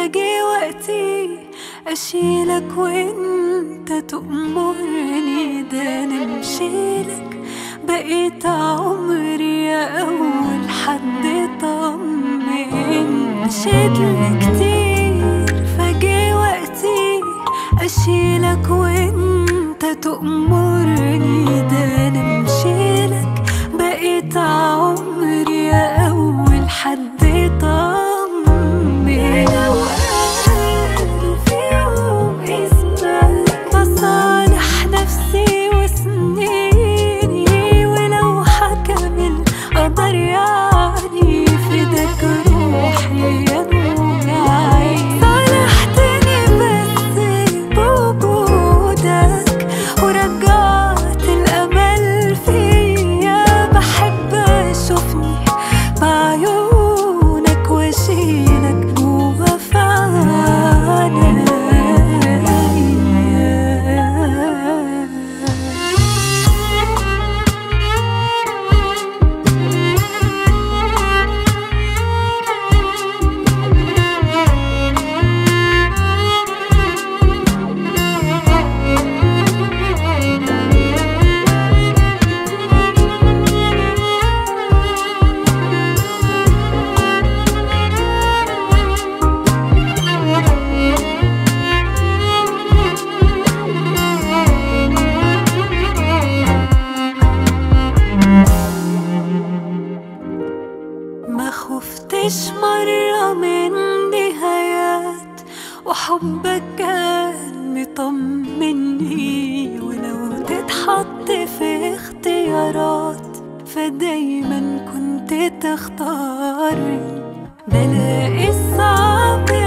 فجي وقتي أشيلك وانت تأمرني ده أنا مشيلك بقيت عمري يا أول حد طمن مشيت كتير فجي وقتي أشيلك وانت تأمرني ده أنا مشيلك بقيت عمري يا أول حد طمن لو قال في يوم اسمك بصالح نفسي وسنيني ولو حكم القدر يعني فداك روحي يا نور عيني صالحتني بس بوجودك ورجعت الأمل فيا بحب أشوفني بعيونك وأشيلك جوا في ما خفتش مرة من نهايات وحبك كان مطمني ولو تتحط في اختيارات فدايما كنت تختارني بلاقي الصعب